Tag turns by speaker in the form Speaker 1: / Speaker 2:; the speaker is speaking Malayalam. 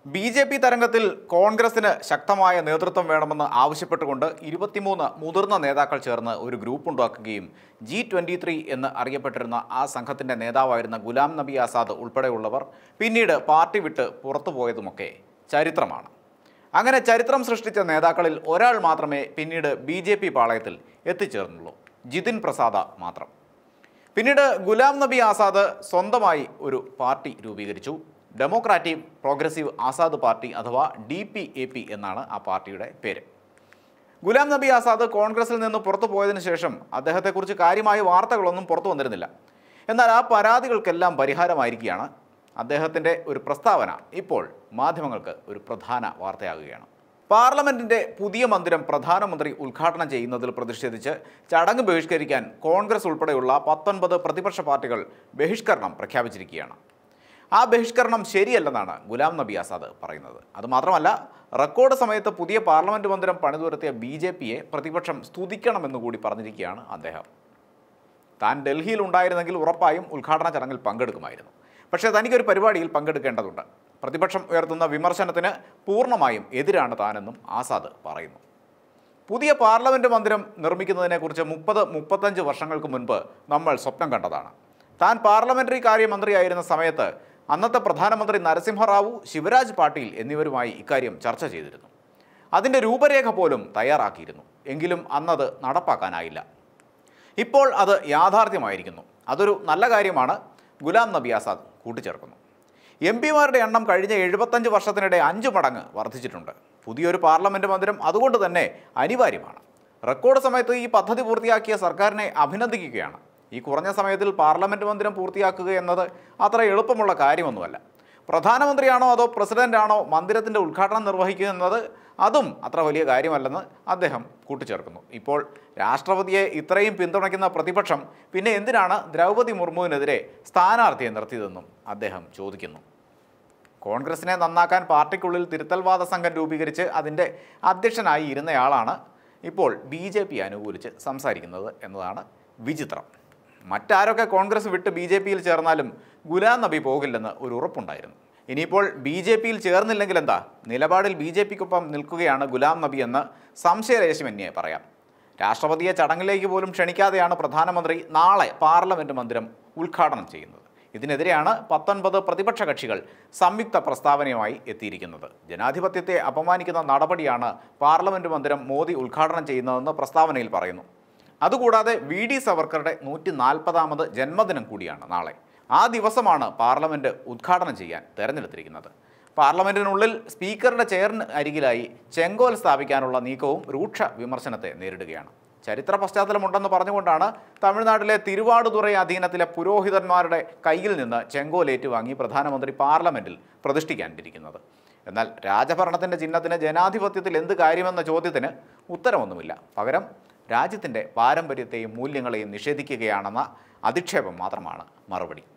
Speaker 1: ബി ജെ പി തരംഗത്തിൽ കോൺഗ്രസിന് ശക്തമായ നേതൃത്വം വേണമെന്ന് ആവശ്യപ്പെട്ടുകൊണ്ട് ഇരുപത്തിമൂന്ന് മുതിർന്ന നേതാക്കൾ ചേർന്ന് ഒരു ഗ്രൂപ്പ് ഉണ്ടാക്കുകയും ജി ട്വൻ്റി ത്രീ എന്ന് അറിയപ്പെട്ടിരുന്ന ആ സംഘത്തിൻ്റെ നേതാവായിരുന്ന ഗുലാം നബി ആസാദ് ഉൾപ്പെടെയുള്ളവർ പിന്നീട് പാർട്ടി വിട്ട് പുറത്തുപോയതുമൊക്കെ ചരിത്രമാണ് അങ്ങനെ ചരിത്രം സൃഷ്ടിച്ച നേതാക്കളിൽ ഒരാൾ മാത്രമേ പിന്നീട് ബി ജെ പി പാളയത്തിൽ എത്തിച്ചേർന്നുള്ളൂ ജിതിൻ പ്രസാദ മാത്രം പിന്നീട് ഗുലാം നബി ആസാദ് സ്വന്തമായി ഒരു പാർട്ടി രൂപീകരിച്ചു ഡെമോക്രാറ്റീവ് പ്രോഗ്രസീവ് ആസാദ് പാർട്ടി അഥവാ ഡി പി എ പി എന്നാണ് ആ പാർട്ടിയുടെ പേര് ഗുലാം നബി ആസാദ് കോൺഗ്രസിൽ നിന്ന് പുറത്തു പോയതിനു ശേഷം അദ്ദേഹത്തെക്കുറിച്ച് കാര്യമായ വാർത്തകളൊന്നും പുറത്തു വന്നിരുന്നില്ല എന്നാൽ ആ പരാതികൾക്കെല്ലാം പരിഹാരമായിരിക്കുകയാണ് അദ്ദേഹത്തിൻ്റെ ഒരു പ്രസ്താവന ഇപ്പോൾ മാധ്യമങ്ങൾക്ക് ഒരു പ്രധാന വാർത്തയാകുകയാണ് പാർലമെന്റിന്റെ പുതിയ മന്ദിരം പ്രധാനമന്ത്രി ഉദ്ഘാടനം ചെയ്യുന്നതിൽ പ്രതിഷേധിച്ച് ചടങ്ങ് ബഹിഷ്കരിക്കാൻ കോൺഗ്രസ് ഉൾപ്പെടെയുള്ള പത്തൊൻപത് പ്രതിപക്ഷ പാർട്ടികൾ ബഹിഷ്കരണം പ്രഖ്യാപിച്ചിരിക്കുകയാണ് ആ ബഹിഷ്കരണം ശരിയല്ലെന്നാണ് ഗുലാം നബി ആസാദ് പറയുന്നത് അതുമാത്രമല്ല റെക്കോർഡ് സമയത്ത് പുതിയ പാർലമെന്റ് മന്ദിരം പണിതുയർത്തിയ ബി ജെ പിയെ പ്രതിപക്ഷം സ്തുതിക്കണമെന്ന് കൂടി പറഞ്ഞിരിക്കുകയാണ് അദ്ദേഹം താൻ ഡൽഹിയിൽ ഉണ്ടായിരുന്നെങ്കിൽ ഉറപ്പായും ഉദ്ഘാടന ചടങ്ങിൽ പങ്കെടുക്കുമായിരുന്നു പക്ഷേ തനിക്കൊരു പരിപാടിയിൽ പങ്കെടുക്കേണ്ടതുണ്ട് പ്രതിപക്ഷം ഉയർത്തുന്ന വിമർശനത്തിന് പൂർണ്ണമായും എതിരാണ് താനെന്നും ആസാദ് പറയുന്നു പുതിയ പാർലമെന്റ് മന്ദിരം നിർമ്മിക്കുന്നതിനെക്കുറിച്ച് മുപ്പത് മുപ്പത്തഞ്ച് വർഷങ്ങൾക്ക് മുൻപ് നമ്മൾ സ്വപ്നം കണ്ടതാണ് താൻ പാർലമെന്ററി കാര്യമന്ത്രിയായിരുന്ന സമയത്ത് അന്നത്തെ പ്രധാനമന്ത്രി നരസിംഹറാവു ശിവരാജ് പാട്ടീൽ എന്നിവരുമായി ഇക്കാര്യം ചർച്ച ചെയ്തിരുന്നു അതിൻ്റെ രൂപരേഖ പോലും തയ്യാറാക്കിയിരുന്നു എങ്കിലും അന്നത് നടപ്പാക്കാനായില്ല ഇപ്പോൾ അത് യാഥാർത്ഥ്യമായിരിക്കുന്നു അതൊരു നല്ല കാര്യമാണ് ഗുലാം നബി ആസാദ് കൂട്ടിച്ചേർക്കുന്നു എം പിമാരുടെ എണ്ണം കഴിഞ്ഞ എഴുപത്തഞ്ച് വർഷത്തിനിടെ അഞ്ച് മടങ്ങ് വർദ്ധിച്ചിട്ടുണ്ട് പുതിയൊരു പാർലമെൻറ്റ് മന്ദിരം അതുകൊണ്ട് തന്നെ അനിവാര്യമാണ് റെക്കോർഡ് സമയത്ത് ഈ പദ്ധതി പൂർത്തിയാക്കിയ സർക്കാരിനെ അഭിനന്ദിക്കുകയാണ് ഈ കുറഞ്ഞ സമയത്തിൽ പാർലമെൻറ്റ് മന്ദിരം പൂർത്തിയാക്കുക എന്നത് അത്ര എളുപ്പമുള്ള കാര്യമൊന്നുമല്ല പ്രധാനമന്ത്രിയാണോ അതോ പ്രസിഡന്റാണോ മന്ദിരത്തിൻ്റെ ഉദ്ഘാടനം നിർവഹിക്കുക എന്നത് അതും അത്ര വലിയ കാര്യമല്ലെന്ന് അദ്ദേഹം കൂട്ടിച്ചേർക്കുന്നു ഇപ്പോൾ രാഷ്ട്രപതിയെ ഇത്രയും പിന്തുണയ്ക്കുന്ന പ്രതിപക്ഷം പിന്നെ എന്തിനാണ് ദ്രൗപതി മുർമുവിനെതിരെ സ്ഥാനാർത്ഥിയെ നിർത്തിയതെന്നും അദ്ദേഹം ചോദിക്കുന്നു കോൺഗ്രസിനെ നന്നാക്കാൻ പാർട്ടിക്കുള്ളിൽ തിരുത്തൽവാദ സംഘം രൂപീകരിച്ച് അതിൻ്റെ അധ്യക്ഷനായി ഇരുന്നയാളാണ് ഇപ്പോൾ ബി ജെ പി അനുകൂലിച്ച് സംസാരിക്കുന്നത് എന്നതാണ് വിചിത്രം മറ്റാരൊക്കെ കോൺഗ്രസ് വിട്ട് ബി ജെ പിയിൽ ചേർന്നാലും ഗുലാം നബി പോകില്ലെന്ന് ഒരു ഉറപ്പുണ്ടായിരുന്നു ഇനിയിപ്പോൾ ബി ജെ പിയിൽ ചേർന്നില്ലെങ്കിൽ എന്താ നിലപാടിൽ ബി ജെ പിക്കൊപ്പം നിൽക്കുകയാണ് ഗുലാം നബി എന്ന് സംശയലേശമന്യേ പറയാം രാഷ്ട്രപതിയെ ചടങ്ങിലേക്ക് പോലും ക്ഷണിക്കാതെയാണ് പ്രധാനമന്ത്രി നാളെ പാർലമെൻറ്റ് മന്ദിരം ഉദ്ഘാടനം ചെയ്യുന്നത് ഇതിനെതിരെയാണ് പത്തൊൻപത് പ്രതിപക്ഷ കക്ഷികൾ സംയുക്ത പ്രസ്താവനയുമായി എത്തിയിരിക്കുന്നത് ജനാധിപത്യത്തെ അപമാനിക്കുന്ന നടപടിയാണ് പാർലമെൻറ്റ് മന്ദിരം മോദി ഉദ്ഘാടനം ചെയ്യുന്നതെന്ന് പ്രസ്താവനയിൽ പറയുന്നു അതുകൂടാതെ വി ഡി സവർക്കറുടെ നൂറ്റി നാൽപ്പതാമത് ജന്മദിനം കൂടിയാണ് നാളെ ആ ദിവസമാണ് പാർലമെൻറ്റ് ഉദ്ഘാടനം ചെയ്യാൻ തെരഞ്ഞെടുത്തിരിക്കുന്നത് പാർലമെൻറ്റിനുള്ളിൽ സ്പീക്കറുടെ ചെയറിന് അരികിലായി ചെങ്കോൽ സ്ഥാപിക്കാനുള്ള നീക്കവും രൂക്ഷ വിമർശനത്തെ നേരിടുകയാണ് ചരിത്ര പശ്ചാത്തലമുണ്ടെന്ന് പറഞ്ഞുകൊണ്ടാണ് തമിഴ്നാട്ടിലെ തിരുവാടുതുറൈ അധീനത്തിലെ പുരോഹിതന്മാരുടെ കയ്യിൽ നിന്ന് ചെങ്കോൽ ഏറ്റുവാങ്ങി പ്രധാനമന്ത്രി പാർലമെൻറ്റിൽ പ്രതിഷ്ഠിക്കാനിരിക്കുന്നത് എന്നാൽ രാജഭരണത്തിൻ്റെ ചിഹ്നത്തിന് ജനാധിപത്യത്തിൽ എന്ത് കാര്യമെന്ന ചോദ്യത്തിന് ഉത്തരമൊന്നുമില്ല പകരം രാജ്യത്തിൻ്റെ പാരമ്പര്യത്തെയും മൂല്യങ്ങളെയും നിഷേധിക്കുകയാണെന്ന അധിക്ഷേപം മാത്രമാണ് മറുപടി